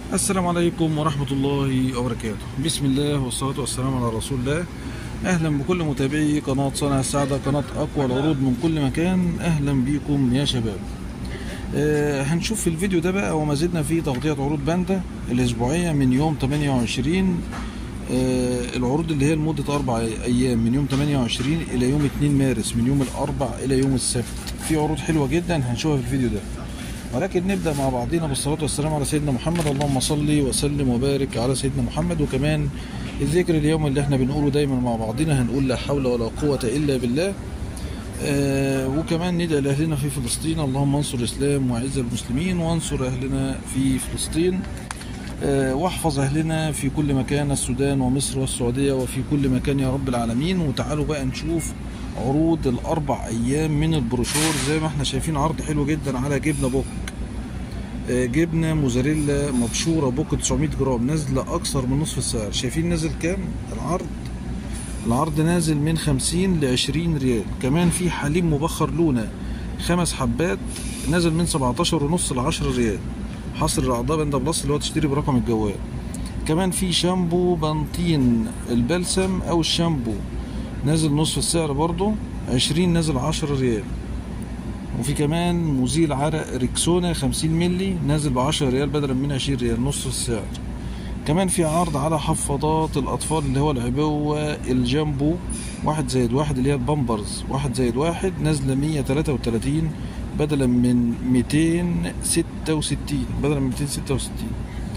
السلام عليكم ورحمة الله وبركاته بسم الله والصلاة والسلام على رسول الله أهلا بكل متابعي قناة صانع السعادة قناة أقوى العروض من كل مكان أهلا بكم يا شباب آه هنشوف في الفيديو ده بقى وما زلنا في تغطية عروض باندا الأسبوعية من يوم 28 آه العروض اللي هي لمدة أربع أيام من يوم 28 إلى يوم 2 مارس من يوم الأربع إلى يوم السبت في عروض حلوة جدا هنشوفها في الفيديو ده ولكن نبدا مع بعضنا بالصلاه والسلام على سيدنا محمد اللهم صل وسلم وبارك على سيدنا محمد وكمان الذكر اليوم اللي احنا بنقوله دايما مع بعضنا هنقول لا حول ولا قوه الا بالله آه وكمان ندعي لاهلنا في فلسطين اللهم انصر الاسلام واعز المسلمين وانصر اهلنا في فلسطين آه واحفظ اهلنا في كل مكان السودان ومصر والسعوديه وفي كل مكان يا رب العالمين وتعالوا بقى نشوف عروض الاربع ايام من البروشور زي ما احنا شايفين عرض حلو جدا على جبنه بوك آه جبنه موزاريلا مبشوره بوك 900 جرام نازله اكثر من نصف السعر شايفين نازل كام العرض العرض نازل من 50 ل 20 ريال كمان في حليب مبخر لونه خمس حبات نازل من 17 ونص ل 10 ريال حصر الاعضاء بند بلس اللي هو تشتري برقم الجوال كمان في شامبو بنطين البلسم او الشامبو نازل نصف السعر برضو عشرين نازل عشرة ريال وفي كمان مزيل عرق ريكسونا خمسين ملي نازل بعشرة ريال بدلا من عشرين ريال نصف السعر كمان في عرض على حفاضات الأطفال اللي هو العبوة الجامبو واحد زائد واحد اللي هي البامبرز واحد زائد واحد نازلة مية تلاتة وتلاتين بدلا من ميتين ستة وستين بدلا من ميتين ستة وستين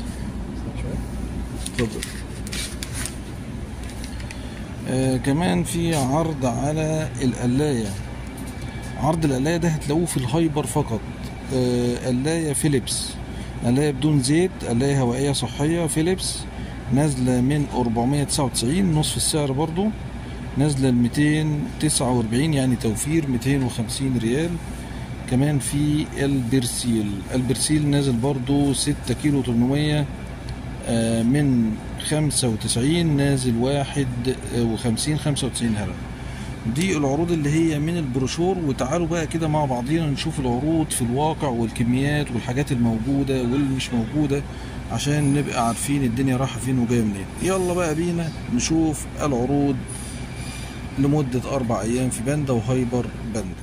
اتفضل آه كمان في عرض على القلاية عرض القلاية ده هتلاقوه في الهايبر فقط آه قلاية فيليبس قلاية بدون زيت قلاية هوائية صحية فيليبس نازلة من 499 نصف السعر برضو نازلة ل 249 يعني توفير 250 ريال كمان في البرسيل البرسيل نازل برضو 6 كيلو 800 آه من خمسة وتسعين نازل واحد وخمسين خمسة وتسعين هلل دي العروض اللي هي من البروشور وتعالوا بقى كده مع بعضينا نشوف العروض في الواقع والكميات والحاجات الموجودة واللي مش موجودة عشان نبقى عارفين الدنيا رايحة فين وجاية منين يلا بقى بينا نشوف العروض لمدة أربع أيام في باندا وهايبر باندا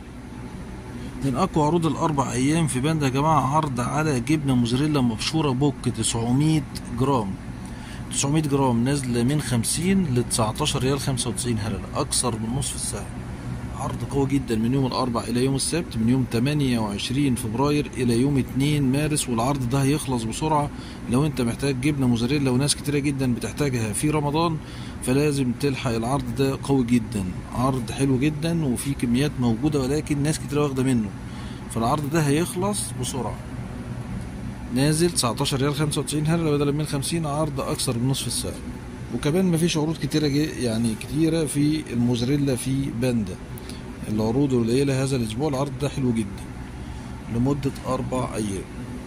من اقوى عروض الاربع ايام في باندا يا جماعه عرض على جبنه موزاريلا مبشوره بوك 900 جرام 900 جرام نازله من 50 ل 19 ريال 95 هلله اكثر من نصف السعر عرض قوي جدا من يوم الاربع الى يوم السبت من يوم 28 فبراير الى يوم 2 مارس والعرض ده هيخلص بسرعه لو انت محتاج جبنه موزاريلا وناس كتيره جدا بتحتاجها في رمضان فلازم تلحق العرض ده قوي جدا عرض حلو جدا وفي كميات موجوده ولكن ناس كتير واخده منه فالعرض ده هيخلص بسرعه نازل 19 ريال 95 هلله بدلا من 50 عرض اكثر من نصف السعر وكمان مفيش عروض كتيرة يعني كتيرة في الموزاريلا في باندا العروض القليلة هذا الأسبوع العرض ده حلو جدا لمدة أربع أيام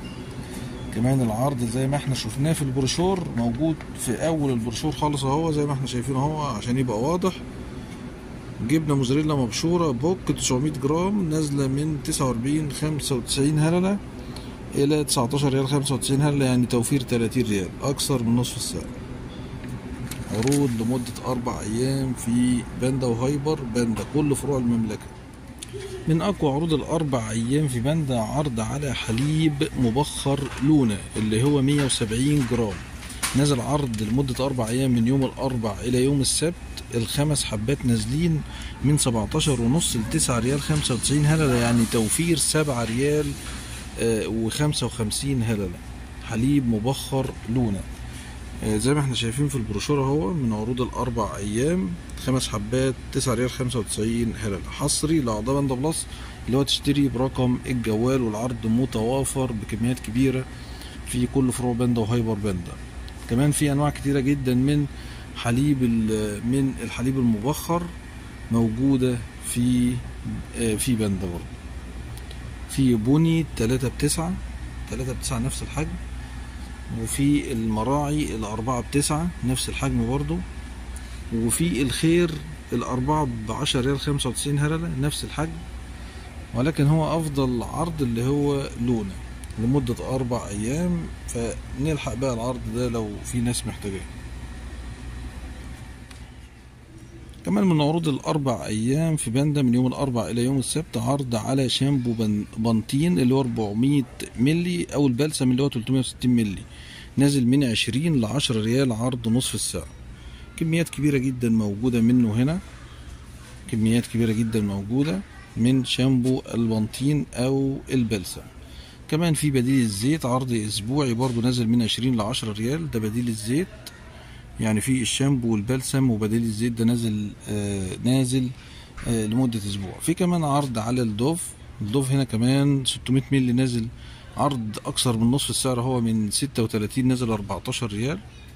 كمان العرض زي ما احنا شفناه في البروشور موجود في أول البروشور خالص أهو زي ما احنا شايفين أهو عشان يبقى واضح جبنة موزاريلا مبشورة بوك 900 جرام نازلة من 49 95 هللة إلى 19 ريال 95 هللة يعني توفير 30 ريال أكثر من نصف السعر عروض لمدة أربع أيام في باندا وهايبر باندا كل فروع المملكة من أقوى عروض الأربع أيام في باندا عرض على حليب مبخر لونا اللي هو 170 جرام نزل عرض لمدة أربع أيام من يوم الأربع إلى يوم السبت الخمس حبات نازلين من 17 ونص ل 9 ريال 95 هللة يعني توفير 7 ريال و55 هللة حليب مبخر لونا زي ما احنا شايفين في البروشورة اهو من عروض الأربع أيام خمس حبات تسعة ريال خمسة وتسعين هلل حصري لأعضاء باندا بلس اللي هو تشتري برقم الجوال والعرض متوافر بكميات كبيرة في كل فروع باندا وهايبر باندا كمان في أنواع كتيرة جدا من حليب من الحليب المبخر موجودة في في باندا برضه في بني تلاتة بتسعة تلاتة بتسعة نفس الحجم وفي المراعي الأربعة بتسعة نفس الحجم برضو وفي الخير الأربعة بعشرة ريال خمسة وتسعين هللة نفس الحجم ولكن هو أفضل عرض اللي هو لونة لمدة أربع أيام فنلحق بقى العرض ده لو في ناس محتاجاه كمان من عروض الأربع أيام في باندا من يوم الأربع إلى يوم السبت عرض على شامبو بن- بنطين اللي هو 400 ملي أو البلسم اللي هو 360 ملي نازل من 20 ل 10 ريال عرض نصف الساعة كميات كبيرة جدا موجودة منه هنا كميات كبيرة جدا موجودة من شامبو البنطين أو البلسم كمان في بديل الزيت عرض أسبوعي برضو نازل من 20 ل 10 ريال ده بديل الزيت يعني في الشامبو والبلسم وبديل الزيت ده نازل آه نازل آه لمدة أسبوع في كمان عرض على الدوف الدوف هنا كمان 600 مللي نازل عرض أكثر من نصف السعر هو من 36 نازل 14 ريال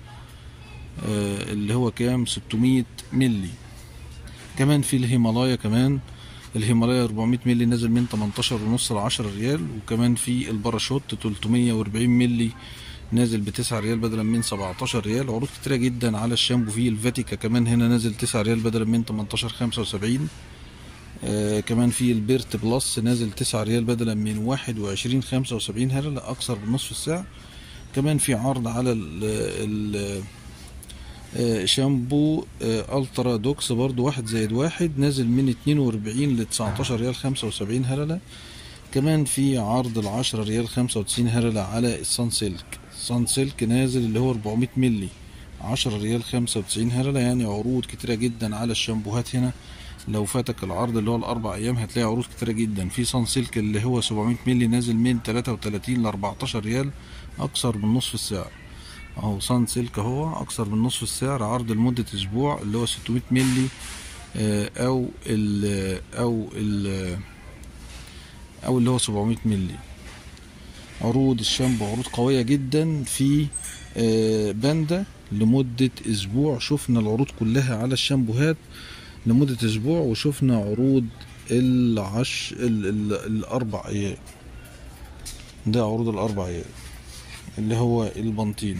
آه اللي هو كام 600 مللي كمان في الهيمالايا كمان الهيمالايا 400 مللي نازل من 18 ونص ل 10 ريال وكمان في الباراشوت 340 مللي نازل ب 9 ريال بدلا من 17 ريال عروض كتيرة جدا على الشامبو في الفاتيكا كمان هنا نازل 9 ريال بدلا من 18 75 آه كمان في البيرت بلس نازل 9 ريال بدلا من 21 75 هلا اكثر من نصف الساعة كمان في عرض على ال ال آه، شامبو آه، الترا دوكس برضو واحد زائد واحد نازل من 42 ل 19 ريال 75 هللة كمان في عرض ال 10 ريال 95 هللة على الصن سيلك الصن سيلك نازل اللي هو 400 ملي 10 ريال 95 هللة يعني عروض كتيرة جدا على الشامبوهات هنا لو فاتك العرض اللي هو الأربع أيام هتلاقي عروض كتيرة جدا في صن سيلك اللي هو 700 ملي نازل من 33 ل 14 ريال أكثر من نصف السعر اهو صن سلك اهو اكثر من نصف السعر عرض لمدة اسبوع اللي هو 600 ملي آه، او ال او ال او اللي هو 700 ملي عروض الشامبو عروض قوية جدا في آه، باندا لمدة اسبوع شفنا العروض كلها على الشامبوهات لمدة اسبوع وشفنا عروض العش ال ال الاربع ايام ده عروض الاربع ايام اللي هو البنطين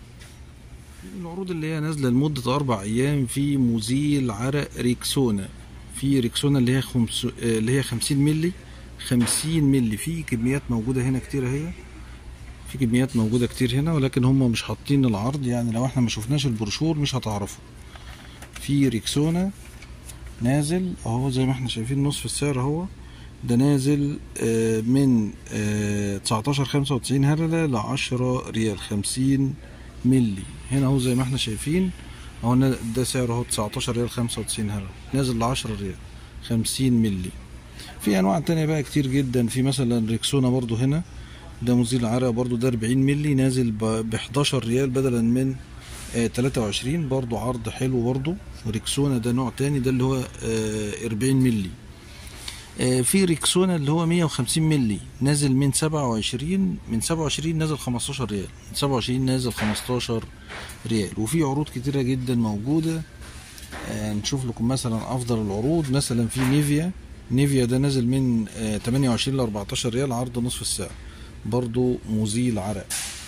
العروض اللي هي نازله لمده اربع ايام في مزيل عرق ريكسونا في ريكسونا اللي هي خمس اللي هي 50 ملي 50 ملي في كميات موجوده هنا كتير اهي في كميات موجوده كتير هنا ولكن هم مش حاطين العرض يعني لو احنا ما شفناش البروشور مش هتعرفوا في ريكسونا نازل اهو زي ما احنا شايفين نصف السعر اهو ده نازل آه، من آه، 19 95 هللة ل 10 ريال 50 ملي هنا اهو زي ما احنا شايفين اهو نا- ده سعره اهو 19 ريال 95 هللة نازل ل 10 ريال 50 ملي في انواع تانية بقى كتير جدا في مثلا ريكسونا برضو هنا ده مزيل عرق برضو ده 40 ملي نازل ب 11 ريال بدلا من آه، 23 برضو عرض حلو برضو ريكسونا ده نوع تاني ده اللي هو آه، 40 ملي آه، في ريكسونا اللي هو 150 ملي نازل من 27 من 27 نازل 15 ريال من 27 نازل 15 ريال وفي عروض كتيرة جدا موجودة آه، نشوف لكم مثلا افضل العروض مثلا في نيفيا نيفيا ده نازل من آه، 28 ل 14 ريال عرض نصف الساعة برضو مزيل عرق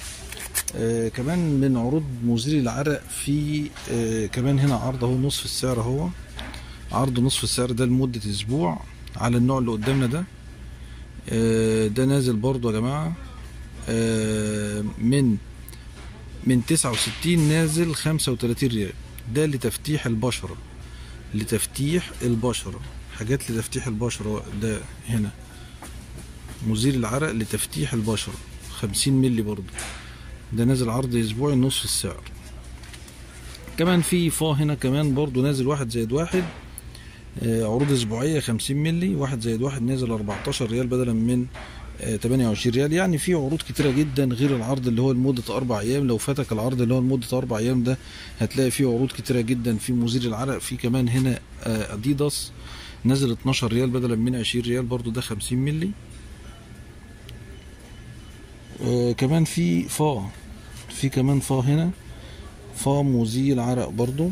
آه كمان من عروض مزيل العرق في آه كمان هنا عرض اهو نصف السعر اهو عرض نصف السعر ده لمدة اسبوع على النوع اللي قدامنا ده آه ده نازل برضو يا جماعة آه من من 69 نازل 35 ريال ده لتفتيح البشرة لتفتيح البشرة حاجات لتفتيح البشرة ده هنا مزيل العرق لتفتيح البشرة 50 ملي برضو ده نازل عرض اسبوعي نصف السعر كمان في فا هنا كمان برضو نازل واحد زائد واحد آه، عروض اسبوعيه 50 ملي واحد زائد واحد نازل 14 ريال بدلا من آه، 28 ريال يعني في عروض كتيره جدا غير العرض اللي هو لمده اربع ايام لو فاتك العرض اللي هو لمده اربع ايام ده هتلاقي فيه عروض كتيره جدا في مزيل العرق في كمان هنا آه، اديداس نازل 12 ريال بدلا من 20 ريال برضو ده 50 ملي آه، كمان في فا في كمان فا هنا فا مزيل عرق برضو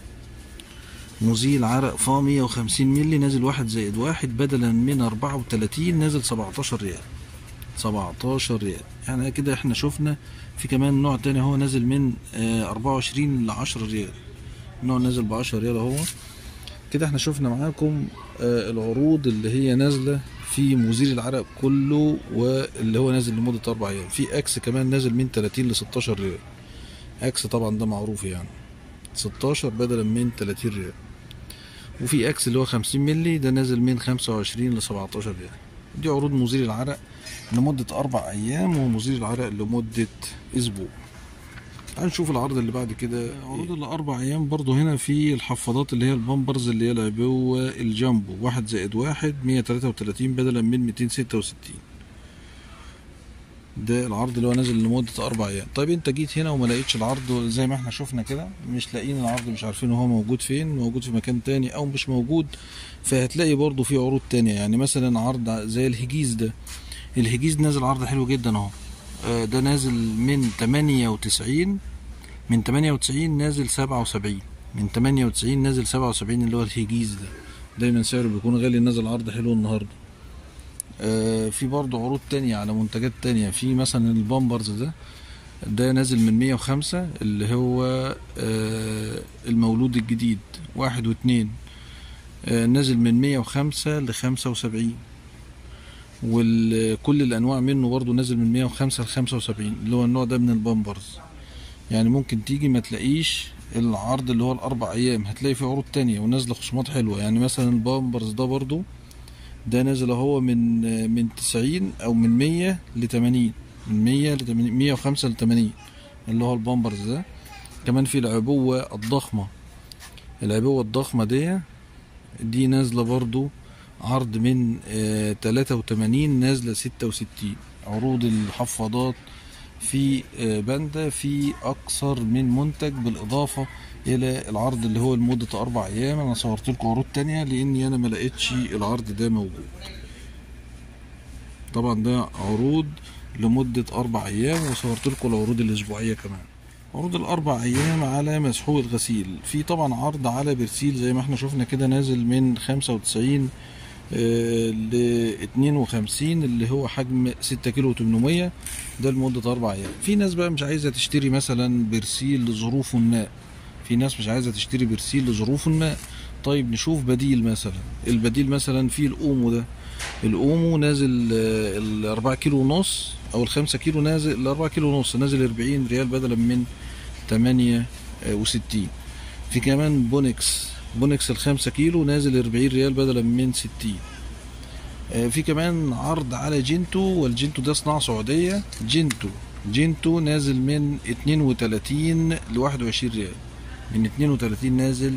مزيل عرق فا 150 ملي نازل واحد زائد واحد بدلا من 34 نازل 17 ريال 17 ريال يعني كده احنا شفنا في كمان نوع تاني هو نازل من آه، 24 ل 10 ريال نوع نازل ب 10 ريال اهو كده احنا شفنا معاكم آه، العروض اللي هي نازلة في مزيل العرق كله واللي هو نازل لمده اربع ايام في اكس كمان نازل من 30 ل 16 ريال اكس طبعا ده معروف يعني 16 بدلا من 30 ريال وفي اكس اللي هو 50 مللي ده نازل من 25 ل 17 ريال دي عروض مزيل العرق لمدة أربع أيام ومزيل العرق لمدة أسبوع هنشوف العرض اللي بعد كده عروض الأربع أيام برضو هنا في الحفاضات اللي هي البامبرز اللي هي العبوة الجامبو واحد زائد واحد مية تلاتة وتلاتين بدلا من ميتين ستة وستين ده العرض اللي هو نازل لمدة أربع أيام طيب أنت جيت هنا وما لقيتش العرض زي ما احنا شفنا كده مش لاقيين العرض مش عارفين هو موجود فين موجود في مكان تاني أو مش موجود فهتلاقي برضو في عروض تانية يعني مثلا عرض زي الهجيز ده الهجيز نازل عرض حلو جدا اهو آه، ده نازل من 98 من 98 نازل 77 من 98 نازل 77 اللي هو الهجيز ده دايما سعره بيكون غالي نازل عرض حلو النهارده آه، في برضه عروض تانية على منتجات تانية في مثلا البامبرز ده ده نازل من 105 اللي هو آه، المولود الجديد واحد واتنين آه، نازل من 105 ل 75 وكل الانواع منه برضه نازل من 105 ل 75 اللي هو النوع ده من البامبرز يعني ممكن تيجي ما تلاقيش العرض اللي هو الاربع ايام هتلاقي فيه عروض تانية ونازله خصومات حلوه يعني مثلا البامبرز ده برضه ده نازل اهو من من 90 او من 100 ل 80 من 100 ل 80 105 ل 80 اللي هو البامبرز ده كمان في العبوه الضخمه العبوه الضخمه دي دي نازله برضو عرض من آه، 83 نازله 66 عروض الحفاضات في آه، باندا في اكثر من منتج بالاضافه الى العرض اللي هو لمده اربع ايام انا صورت لكم عروض تانية لاني انا ما لقيتش العرض ده موجود طبعا ده عروض لمده اربع ايام وصورت لكم العروض الاسبوعيه كمان عروض الاربع ايام على مسحوق الغسيل في طبعا عرض على برسيل زي ما احنا شفنا كده نازل من 95 ل 52 اللي هو حجم 6 كيلو 800 ده لمدة أربع أيام في ناس بقى مش عايزة تشتري مثلا برسيل لظروف ما في ناس مش عايزة تشتري برسيل لظروف ما طيب نشوف بديل مثلا البديل مثلا في الأومو ده الأومو نازل آه، الأربعة كيلو ونص أو الخمسة كيلو نازل الأربعة كيلو ونص نازل 40 ريال بدلا من 68 في كمان بونكس بونكس الخمسة كيلو نازل 40 ريال بدلا من 60 آه، في كمان عرض على جينتو والجينتو ده صناعة سعودية جينتو جينتو نازل من 32 ل 21 ريال من 32 نازل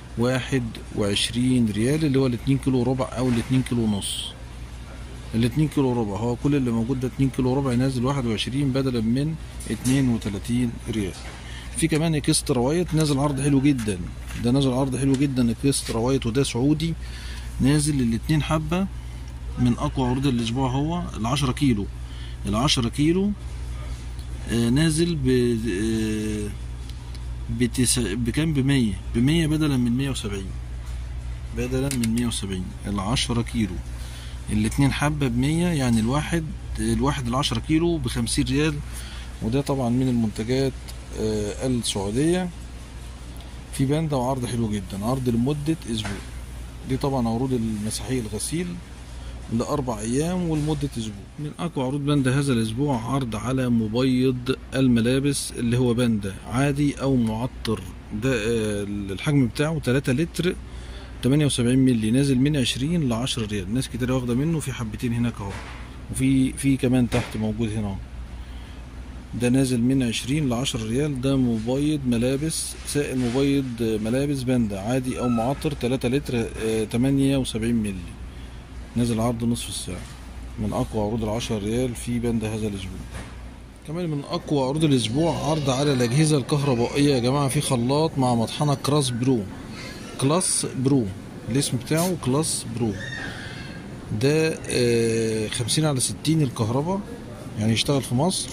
21 ريال اللي هو ال 2 كيلو ربع او ال 2 كيلو ونص ال 2 كيلو ربع هو كل اللي موجود ده 2 كيلو ربع نازل 21 بدلا من 32 ريال في كمان اكسترا وايت نازل عرض حلو جدا ده نازل عرض حلو جدا اكسترا وايت وده سعودي نازل الاتنين حبة من اقوى عروض الاسبوع هو ال 10 كيلو ال 10 كيلو آه، نازل ب آه، بتس... بكام ب 100 ب 100 بدلا من 170 بدلا من 170 ال 10 كيلو الاتنين حبة ب 100 يعني الواحد الواحد ال 10 كيلو ب 50 ريال وده طبعا من المنتجات آه، السعودية في باندا وعرض حلو جدا عرض لمدة أسبوع دي طبعا عروض المساحيق الغسيل لأربع أيام ولمدة أسبوع من أقوى عروض باندا هذا الأسبوع عرض على مبيض الملابس اللي هو باندا عادي أو معطر ده آه، الحجم بتاعه 3 لتر 78 مللي نازل من 20 ل 10 ريال ناس كتير واخدة منه في حبتين هناك اهو وفي في كمان تحت موجود هنا اهو ده نازل من 20 ل 10 ريال ده مبيض ملابس سائل مبيض ملابس باندا عادي او معطر 3 لتر آه، 78 مللي نازل عرض نصف الساعة من اقوى عروض ال 10 ريال في باندا هذا الاسبوع كمان من اقوى عروض الاسبوع عرض على الاجهزة الكهربائية يا جماعة في خلاط مع مطحنة كراس برو كلاس برو الاسم بتاعه كلاس برو ده آه، 50 على 60 الكهرباء يعني يشتغل في مصر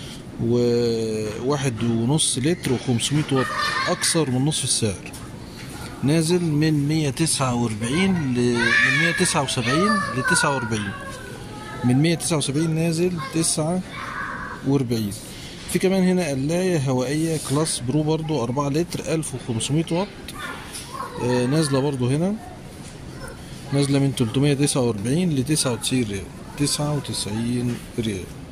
وواحد ونص لتر و500 واط أكثر من نصف السعر نازل من 149 ل من 179 ل 49 من 179 نازل 49 في كمان هنا قلاية هوائية كلاس برو برضو 4 لتر 1500 واط آه، نازلة برضو هنا نازلة من 349 ل 99 ريال 99 ريال